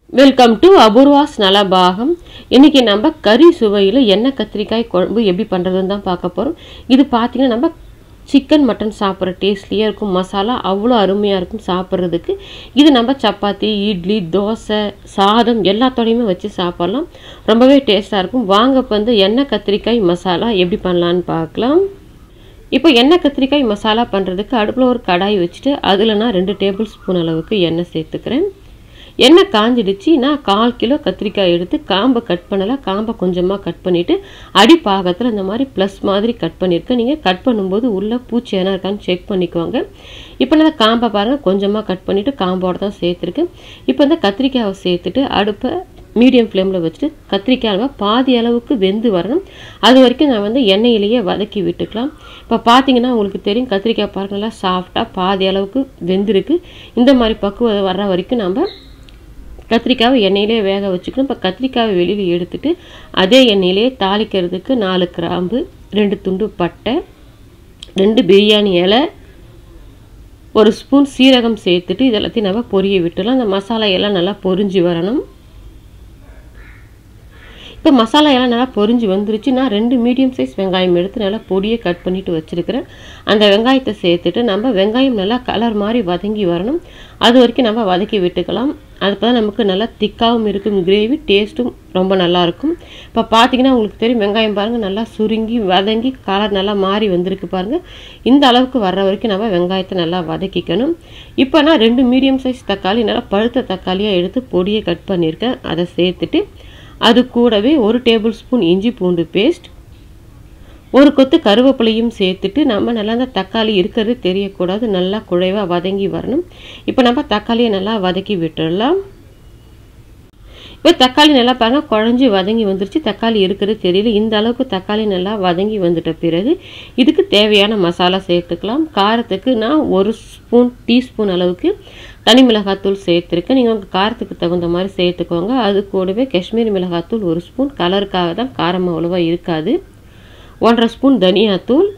welcome to Apoorva's நலபாகம் இன்னைக்கு நம்ம கறி சுவையில் எண்ணெய் கத்திரிக்காய் குழம்பு எப்படி பண்ணுறதுன்னு தான் பார்க்க போகிறோம் இது பார்த்தீங்கன்னா நம்ம சிக்கன் மட்டன் சாப்பிட்ற டேஸ்ட்லேயே இருக்கும் மசாலா அவ்வளோ அருமையாக இருக்கும் சாப்பிட்றதுக்கு இது நம்ம சப்பாத்தி இட்லி தோசை சாதம் எல்லாத்தோடையுமே வச்சு சாப்பிட்லாம் ரொம்பவே டேஸ்ட்டாக இருக்கும் வாங்க இப்போ வந்து எண்ணெய் கத்திரிக்காய் மசாலா எப்படி பண்ணலான்னு பார்க்கலாம் இப்போ எண்ணெய் கத்திரிக்காய் மசாலா பண்ணுறதுக்கு அடுப்பில் ஒரு கடாய் வச்சுட்டு அதில் நான் ரெண்டு டேபிள் ஸ்பூன் அளவுக்கு எண்ணெய் சேர்த்துக்கிறேன் எண்ணெய் காஞ்சிடுச்சு நான் கால் கிலோ கத்திரிக்காய் எடுத்து காம்பை கட் பண்ணலாம் காம்பை கொஞ்சமாக கட் பண்ணிவிட்டு அடிப்பாகத்தில் இந்த மாதிரி ப்ளஸ் மாதிரி கட் பண்ணியிருக்கேன் நீங்கள் கட் பண்ணும்போது உள்ளே பூச்சி எதனா இருக்கான்னு செக் பண்ணிக்கோங்க இப்போ நான் காம்பை பாருங்கள் கொஞ்சமாக கட் பண்ணிவிட்டு காம்போட தான் சேர்த்துருக்கேன் இப்போ இந்த கத்திரிக்காயை சேர்த்துட்டு அடுப்பை மீடியம் ஃப்ளேமில் வச்சுட்டு கத்திரிக்காய் பாதி அளவுக்கு வெந்து வரணும் அது வரைக்கும் நான் வந்து எண்ணெயிலேயே வதக்கி விட்டுக்கலாம் இப்போ பார்த்தீங்கன்னா உங்களுக்கு தெரியும் கத்திரிக்காய் பாருங்க நல்லா சாஃப்டாக பாதி அளவுக்கு வெந்திருக்கு இந்த மாதிரி பக்குவம் வர்ற வரைக்கும் நம்ம கத்திரிக்காவை எண்ணெயிலே வேக வச்சுக்கணும் இப்போ கத்திரிக்காவை வெளியில் எடுத்துட்டு அதே எண்ணெயிலே தாளிக்கிறதுக்கு நாலு கிராம்பு ரெண்டு துண்டு பட்டை ரெண்டு பிரியாணி இலை ஒரு ஸ்பூன் சீரகம் சேர்த்துட்டு இதெல்லாத்தையும் நம்ம பொரிய விட்டுலாம் அந்த மசாலா எல்லாம் நல்லா பொரிஞ்சு வரணும் இப்போ மசாலா எல்லாம் நல்லா பொரிஞ்சு வந்துருச்சு நான் ரெண்டு மீடியம் சைஸ் வெங்காயம் எடுத்து நல்லா பொடியை கட் பண்ணிட்டு வச்சுருக்கிறேன் அந்த வெங்காயத்தை சேர்த்துட்டு நம்ம வெங்காயம் நல்லா கலர் மாதிரி வதங்கி வரணும் அது வரைக்கும் நம்ம வதக்கி விட்டுக்கலாம் அதுக்கு தான் நமக்கு நல்லா திக்காகவும் இருக்கும் கிரேவி டேஸ்ட்டும் ரொம்ப நல்லாயிருக்கும் இப்போ பார்த்தீங்கன்னா உங்களுக்கு தெரியும் வெங்காயம் பாருங்கள் நல்லா சுருங்கி வதங்கி கலர் நல்லா மாறி வந்திருக்கு பாருங்கள் இந்த அளவுக்கு வர்ற வரைக்கும் நம்ம வெங்காயத்தை நல்லா வதக்கிக்கணும் இப்போ நான் ரெண்டு மீடியம் சைஸ் தக்காளி நல்லா பழுத்த தக்காளியாக எடுத்து பொடியை கட் பண்ணியிருக்கேன் அதை சேர்த்துட்டு அது கூடவே ஒரு டேபிள் ஸ்பூன் இஞ்சி பூண்டு பேஸ்ட் ஒரு கொத்து கருவேப்பிலையும் சேர்த்துட்டு நம்ம நல்லா அந்த தக்காளி இருக்கிறது தெரியக்கூடாது நல்லா குழைவாக வதங்கி வரணும் இப்போ நம்ம தக்காளியை நல்லா வதக்கி விட்டுடலாம் இப்போ தக்காளி நல்லா பாருங்கள் குழஞ்சி வதங்கி வந்துருச்சு தக்காளி இருக்கிறது தெரியல இந்த அளவுக்கு தக்காளி நல்லா வதங்கி வந்துட்ட பிறகு இதுக்கு தேவையான மசாலா சேர்த்துக்கலாம் காரத்துக்கு நான் ஒரு ஸ்பூன் டீஸ்பூன் அளவுக்கு தனி மிளகாத்தூள் சேர்த்துருக்கேன் நீங்கள் உங்கள் காரத்துக்கு தகுந்த மாதிரி சேர்த்துக்கோங்க அது கூடவே காஷ்மீரி மிளகாத்தூள் ஒரு ஸ்பூன் கலருக்காக தான் காரம் அவ்வளோவா இருக்காது ஒன்றரை ஸ்பூன் தனியாத்தூள்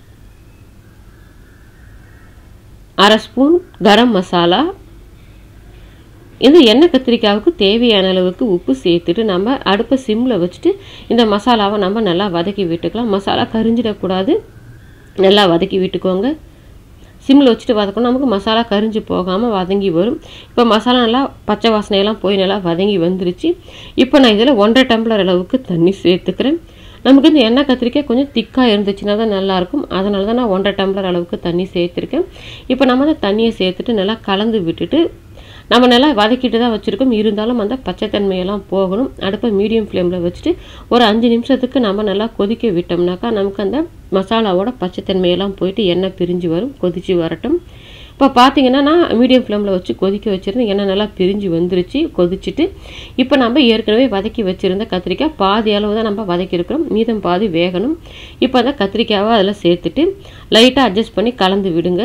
அரை ஸ்பூன் கரம் மசாலா இந்த எண்ணெய் கத்திரிக்காவுக்கு தேவையான அளவுக்கு உப்பு சேர்த்துட்டு நம்ம அடுப்பை சிம்மில் வச்சுட்டு இந்த மசாலாவை நம்ம நல்லா வதக்கி விட்டுக்கலாம் மசாலா கரிஞ்சிடக்கூடாது நல்லா வதக்கி விட்டுக்கோங்க சிம்மில் வச்சுட்டு வதக்கணும் நமக்கு மசாலா கரிஞ்சு போகாமல் வதங்கி வரும் இப்போ மசாலா நல்லா பச்சை வாசனையெல்லாம் போய் நல்லா வதங்கி வந்துருச்சு இப்போ நான் இதில் ஒன்றரை டம்ளர் அளவுக்கு தண்ணி சேர்த்துக்கிறேன் நமக்கு இந்த எண்ணெய் கத்திரிக்காய் கொஞ்சம் திக்காக இருந்துச்சுன்னா தான் நல்லாயிருக்கும் அதனால தான் நான் ஒன்றரை டம்ளர் அளவுக்கு தண்ணி சேர்த்துருக்கேன் இப்போ நம்ம அந்த தண்ணியை சேர்த்துட்டு நல்லா கலந்து விட்டுட்டு நம்ம நல்லா வதக்கிட்டு தான் வச்சுருக்கோம் இருந்தாலும் அந்த பச்சைத்தன்மையெல்லாம் போகணும் அடுப்பை மீடியம் ஃப்ளேமில் வச்சுட்டு ஒரு அஞ்சு நிமிஷத்துக்கு நம்ம நல்லா கொதிக்க விட்டோம்னாக்கா நமக்கு அந்த மசாலாவோட பச்சைத்தன்மையெல்லாம் போயிட்டு எண்ணெய் பிரிஞ்சு வரும் கொதித்து வரட்டும் இப்போ பார்த்தீங்கன்னா நான் மீடியம் ஃப்ளேமில் வச்சு கொதிக்க வச்சுருந்தேன் எண்ணெய் நல்லா பிரிஞ்சு வந்துருச்சு கொதிச்சுட்டு இப்போ நம்ம ஏற்கனவே வதக்கி வச்சுருந்த கத்திரிக்காய் பாதி அளவு தான் நம்ம வதக்கியிருக்கிறோம் மீதம் பாதி வேகணும் இப்போ அந்த கத்திரிக்காவை அதில் சேர்த்துட்டு லைட்டாக அட்ஜஸ்ட் பண்ணி கலந்து விடுங்க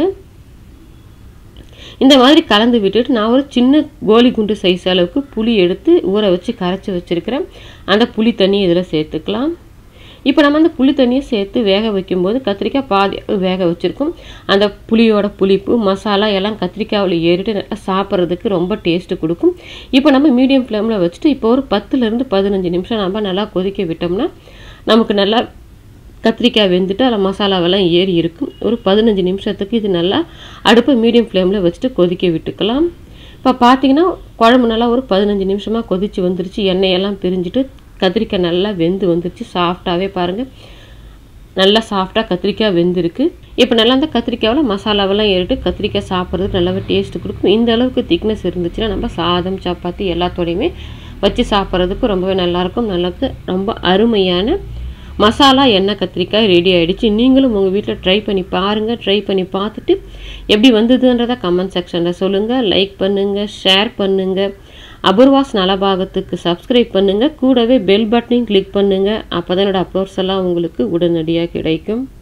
இந்த மாதிரி கலந்து விட்டுட்டு நான் ஒரு சின்ன கோலி குண்டு சைஸ் அளவுக்கு புளி எடுத்து ஊற வச்சு கரைச்சி வச்சுருக்கிறேன் அந்த புளி தண்ணி இதில் சேர்த்துக்கலாம் இப்போ நம்ம அந்த புளி தண்ணியை சேர்த்து வேக வைக்கும்போது கத்திரிக்காய் பாதி வேக வச்சுருக்கோம் அந்த புளியோட புளிப்பு மசாலா எல்லாம் கத்திரிக்காயில் ஏறிட்டு நல்லா சாப்பிட்றதுக்கு ரொம்ப டேஸ்ட்டு கொடுக்கும் இப்போ நம்ம மீடியம் ஃப்ளேமில் வச்சுட்டு இப்போ ஒரு பத்துலேருந்து பதினஞ்சு நிமிஷம் நம்ம நல்லா கொதிக்க விட்டோம்னா நமக்கு நல்லா கத்திரிக்காய் வெந்துட்டு அதில் மசாலாவெல்லாம் ஏறி இருக்கும் ஒரு பதினஞ்சு நிமிஷத்துக்கு இது நல்லா அடுப்பை மீடியம் ஃப்ளேமில் வச்சுட்டு கொதிக்க விட்டுக்கலாம் இப்போ பார்த்தீங்கன்னா குழம்பு நல்லா ஒரு பதினஞ்சு நிமிஷமாக கொதித்து வந்துருச்சு எண்ணெயெல்லாம் பிரிஞ்சுட்டு கத்திரிக்காய் நல்லா வெந்து வந்துருச்சு சாஃப்டாகவே பாருங்கள் நல்லா சாஃப்டாக கத்திரிக்காய் வெந்திருக்கு இப்போ நல்லா அந்த கத்திரிக்காவில் மசாலாவெல்லாம் ஏறிட்டு கத்திரிக்காய் சாப்பிட்றதுக்கு நல்லாவே டேஸ்ட்டு கொடுக்கும் இந்த அளவுக்கு திக்னஸ் இருந்துச்சுன்னா நம்ம சாதம் சப்பாத்தி எல்லாத்தோடையுமே வச்சு சாப்பிட்றதுக்கு ரொம்பவே நல்லாயிருக்கும் நல்லது ரொம்ப அருமையான மசாலா எண்ணெய் கத்திரிக்காய் ரெடி ஆகிடுச்சு நீங்களும் உங்கள் வீட்டில் ட்ரை பண்ணி பாருங்கள் ட்ரை பண்ணி பார்த்துட்டு எப்படி வந்ததுன்றதை கமெண்ட் செக்ஷனில் சொல்லுங்கள் லைக் பண்ணுங்கள் ஷேர் பண்ணுங்கள் அபூர்வாஸ் நலபாகத்துக்கு சப்ஸ்கிரைப் பண்ணுங்கள் கூடவே பெல் பட்டனையும் கிளிக் பண்ணுங்கள் அப்போ தான் என்னோடய அப்லோட்ஸ் எல்லாம் உங்களுக்கு உடனடியாக கிடைக்கும்